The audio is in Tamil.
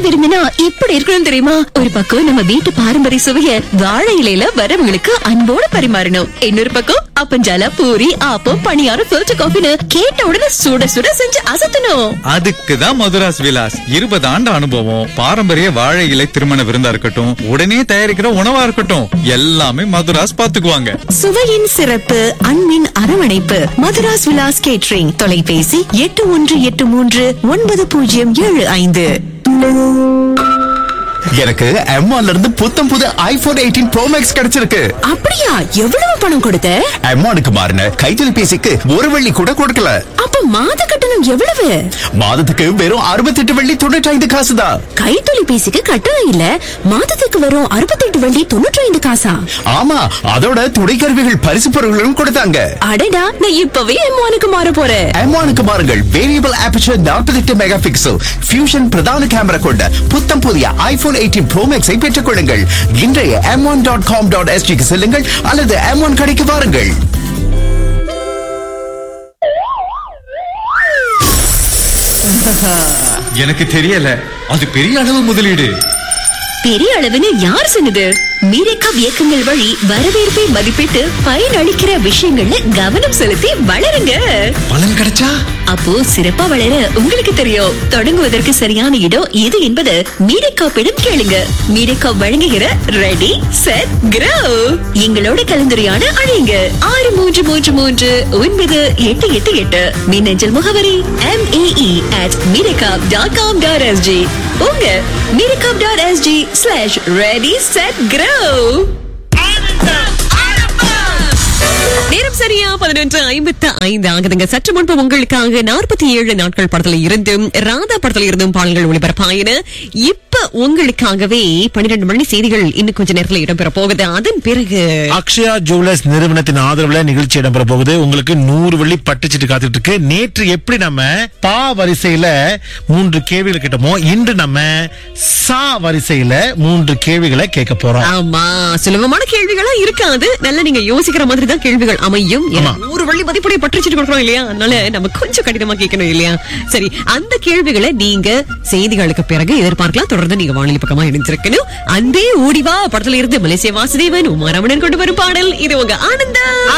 விருந்தினா எப்படி இருக்கணும் தெரியுமா ஒரு பக்கம் நம்ம வீட்டு பாரம்பரிய சுவைய வாழை இலையில வரவங்களுக்கு அன்போட பரிமாறணும் இன்னொரு பக்கம் அப்பஞ்சால பூரி ஆப்பம் பணியாரம் ஃபில்டர் காஃபின்னு கேட்ட உடனே சுட சுட செஞ்சு அசத்தணும் அதுக்கு தான் மதுராஸ் விலாஸ் இருபது ஆண்டு அனுபவம் பாரம்பரிய வாழை இலை திருமண விருந்தா இருக்கட்டும் உடனே தயாரிக்கிற உணவா இருக்கட்டும் எல்லாமே மதுராஸ் பாத்துக்குவாங்க சுவையின் சிறப்பு அன்பின் அரவணைப்பு மதுராஸ் விலாஸ் கேட்ரிங் தொலைபேசி எட்டு ஒன்று எட்டு மூன்று ஒன்பது பூஜ்ஜியம் ஏழு ஐந்து எனக்கு M1 ல இருந்து புத்தம் புது ஐபோன் எயிட்டீன் ப்ரோ மேக்ஸ் கிடைச்சிருக்கு அப்படியா எவ்வளவு பணம் கொடுத்த M1க்கு மாறின கைத்தொலைபேசிக்கு ஒரு வெள்ளி கூட கொடுக்கல அப்ப மாத கட்டணம் எவ்வளவு மாதத்துக்கு வெறும் 68 வெள்ளி தொண்ணூற்றி ஐந்து காசு தான் கைத்தொலைபேசிக்கு கட்டணம் இல்ல மாதத்துக்கு வரும் அறுபத்தெட்டு வள்ளி தொண்ணூற்றி ஐந்து காசா ஆமா அதோட துணை கருவிகள் பரிசு பொருட்களும் கொடுத்தாங்க அடடா நான் இப்பவே எம்மானுக்கு மாற போறேன் M1க்கு மாறுங்கள் variable aperture 48 megapixel fusion பிரதான கேமரா கொண்ட புத்தம் புதிய ஐபோன் எயிட்டீன் ப்ரோ மேக்ஸை பெற்றுக் கொள்ளுங்கள் இன்றைய M one dot com dot எஸ்டிக்கு செல்லுங்கள் அல்லது எம் ஒன் கடைக்கு வாருங்கள் எனக்கு தெரியல அது பெரிய அளவு முதலீடு பெரிய அளவுன்னு யார் சொன்னது மீரேக்கா இயக்கங்கள் வழி வரவேற்பை மதிப்பிட்டு பயனளிக்கிற விஷயங்கள்ல கவனம் செலுத்தி வளருங்க பலன் கிடைச்சா அப்போ சிறப்பா வளர உங்களுக்கு தெரியும் தொடங்குவதற்கு சரியான இடம் எது என்பது மீரேக்காப்பிடம் கேளுங்க மீரேக்கா வழங்குகிற ரெடி செட் கிரோ எங்களோட கலந்துரையாட அழையுங்க ஆறு மூன்று மூன்று மூன்று ஒன்பது எட்டு எட்டு எட்டு மின்னஞ்சல் முகவரி எம் ஏஇ அட் மீரேக்காப் டாட் காம் டாட் எஸ்ஜி உங்க மீரேக்காப் dot SG slash ready set grow நேரம் சரியா பதினொன்று ஐம்பத்து ஐந்து ஆகுதுங்க சற்று முன்பு உங்களுக்காக நாற்பத்தி ஏழு நாட்கள் படத்துல இருந்தும் ராதா படத்துல இருந்தும் பாடல்கள் ஒளிபரப்பாயின இப்ப உங்களுக்காகவே பன்னிரண்டு மணி செய்திகள் இன்னும் கொஞ்ச நேரத்துல இடம்பெற போகுது அதன் பிறகு அக்ஷயா ஜுவல்லர்ஸ் நிறுவனத்தின் ஆதரவுல நிகழ்ச்சி இடம்பெற போகுது உங்களுக்கு நூறு வெள்ளி பட்டுச்சிட்டு காத்துட்டு இருக்கு நேற்று எப்படி நம்ம பா வரிசையில மூன்று கேள்விகள் கேட்டோமோ இன்று நம்ம சா வரிசையில மூன்று கேள்விகளை கேட்க போறோம் ஆமா சுலபமான கேள்விகளா இருக்காது நல்லா நீங்க யோசிக்கிற மாதிரி தான் கேள்விகள் அமையும் ஏன்னா ஆமா. நூறு வள்ளி மதிப்புடைய பற்றுச்சிட்டு கொடுக்கறோம் இல்லையா அதனால நம்ம கொஞ்சம் கடினமா கேட்கணும் இல்லையா சரி அந்த கேள்விகளை நீங்க செய்திகளுக்கு பிறகு எதிர்பார்க்கலாம் தொடர்ந்து நீங்க வானிலை பக்கமா இணைஞ்சிருக்கணும் அன்பே ஓடிவா படத்துல இருந்து மலேசிய வாசுதேவன் உமாரமணன் கொண்டு வரும் பாடல் இது உங்க ஆனந்தா